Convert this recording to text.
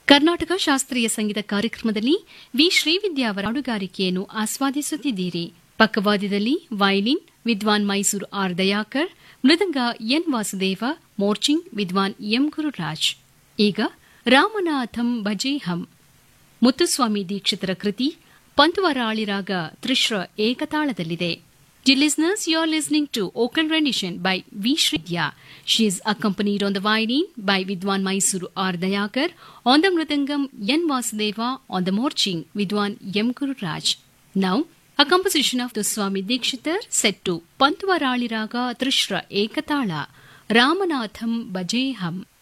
ಕರ್ನಾಟಕ ಶಾಸ್ತ್ರೀಯ ಸಂಗೀತ ಕಾರ್ಯಕ್ರಮದಲ್ಲಿ ವಿ ಶ್ರೀವಿದ್ಯಾ ಅವರ ಹಾಡುಗಾರಿಕೆಯನ್ನು ಆಸ್ವಾದಿಸುತ್ತಿದ್ದೀರಿ ಪಕ್ಕವಾದ್ಯದಲ್ಲಿ violin Vidwan Mysuru R Dayakar mridanga N Vasudeva morsing Vidwan M Gururaj ಈಗ ರಾಮನಾಥಂ ಭಜೇಹಂ ಮುತ್ತುಸ್ವಾಮಿ ದೀಕ್ಷಿತರ ಕೃತಿ ಪಂತುವರಾಳಿರಾಗ ತ್ರಿಶ್ರ ಏಕತಾಳದಲ್ಲಿದೆ Dear listeners, you are listening to Vocal Rendition by V. Shridya. She is accompanied on the violin by Vidwan Mysuru R. Dayakar, on the mridangam N. Vasudeva, on the morching Vidwan M. Guru Raj. Now, a composition of the Swami Dikshitar set to Pantvarali Raga Trishra Ekatala, Ramanatham Bajeham.